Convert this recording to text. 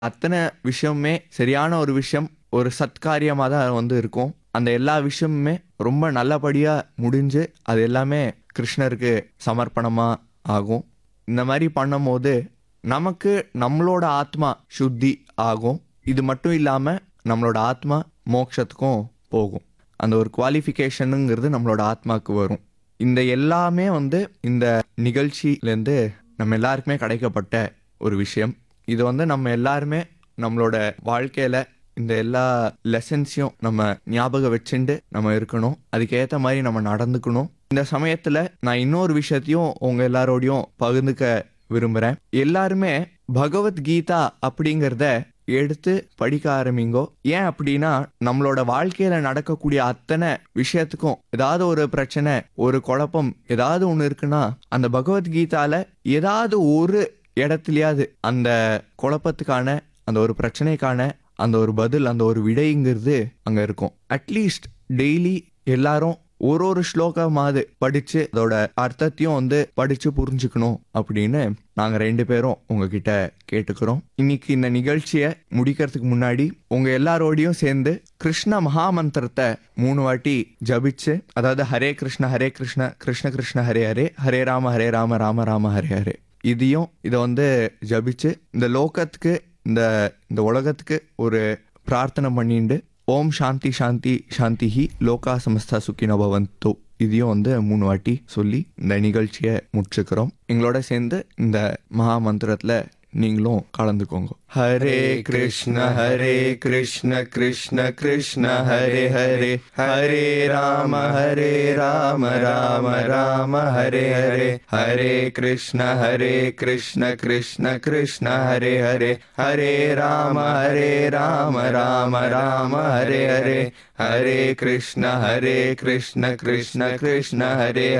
அத்தனை விஷயமுமே சரியான ஒரு விஷயம் ஒரு சத்காரியமாக தான் வந்து இருக்கும் அந்த எல்லா விஷயமுமே ரொம்ப நல்லபடியாக முடிஞ்சு அது எல்லாமே கிருஷ்ணருக்கு சமர்ப்பணமாக ஆகும் இந்த மாதிரி பண்ணும்போது நமக்கு நம்மளோட ஆத்மா சுத்தி ஆகும் இது மட்டும் இல்லாமல் நம்மளோட ஆத்மா மோட்சத்துக்கும் போகும் அந்த ஒரு குவாலிஃபிகேஷனுங்கிறது நம்மளோட ஆத்மாவுக்கு வரும் இந்த எல்லாமே வந்து இந்த நிகழ்ச்சியிலேருந்து நம்ம எல்லாருக்குமே கிடைக்கப்பட்ட ஒரு விஷயம் இது வந்து நம்ம எல்லாருமே நம்மளோட வாழ்க்கையில இந்த எல்லா லெசன்ஸையும் நம்ம ஞாபகம் வச்சுண்டு நம்ம இருக்கணும் அதுக்கேற்ற மாதிரி நம்ம நடந்துக்கணும் இந்த சமயத்துல நான் இன்னொரு விஷயத்தையும் உங்க எல்லாரோடையும் பகிர்ந்துக்க விரும்புறேன் எல்லாருமே பகவத்கீதா அப்படிங்கிறத எடுத்து படிக்க ஆரம்பிங்கோ ஏன் அப்படின்னா நம்மளோட வாழ்க்கையில நடக்கக்கூடிய அத்தனை விஷயத்துக்கும் ஏதாவது ஒரு பிரச்சனை ஒரு குழப்பம் ஏதாவது ஒன்று இருக்குன்னா அந்த பகவத்கீதால ஏதாவது ஒரு இடத்துலயாவது அந்த குழப்பத்துக்கான அந்த ஒரு பிரச்சனைக்கான அந்த ஒரு பதில் அந்த ஒரு விடைங்கிறது அங்க இருக்கும் அட்லீஸ்ட் டெய்லி எல்லாரும் ஒரு ஒரு ஸ்லோகமாவது படிச்சு அதோட அர்த்தத்தையும் வந்து படிச்சு புரிஞ்சுக்கணும் அப்படின்னு நாங்க ரெண்டு பேரும் உங்ககிட்ட கேட்டுக்கிறோம் இன்னைக்கு இந்த நிகழ்ச்சியை முடிக்கிறதுக்கு முன்னாடி உங்க எல்லாரோடையும் சேர்ந்து கிருஷ்ண மகாமந்திரத்தை மூணு வாட்டி ஜபிச்சு அதாவது ஹரே கிருஷ்ண ஹரே கிருஷ்ண கிருஷ்ண கிருஷ்ண ஹரே ஹரே ஹரே ராம ஹரே ராம ராம ராம ஹரே ஹரே இதையும் இதை வந்து ஜபிச்சு இந்த லோகத்துக்கு இந்த இந்த உலகத்துக்கு ஒரு பிரார்த்தனை பண்ணிண்டு ஓம் சாந்தி சாந்தி சாந்திஹி லோகா சமஸ்தா சுக்கினோ பவந்தோ இதையும் வந்து மூணு வாட்டி சொல்லி இந்த நிகழ்ச்சியை முடிச்சுக்கிறோம் எங்களோட சேர்ந்து இந்த மகா மந்திரத்துல நீங்களும் கலந்துக்கோங்க ஹரே கிருஷ்ண ஹரே கிருஷ்ண கிருஷ்ண கிருஷ்ண ஹரே ஹரே ஹரே ராம ஹரே ராம ராம ராம ஹரே ஹரே ஹரே கிருஷ்ண ஹரே கிருஷ்ண கிருஷ்ண கிருஷ்ண ஹரே ஹரே ஹரே ராம ஹரே ராம ராம ராம ஹரே ஹரே ஹரே கிருஷ்ண ஹரே கிருஷ்ண கிருஷ்ண கிருஷ்ண ஹரே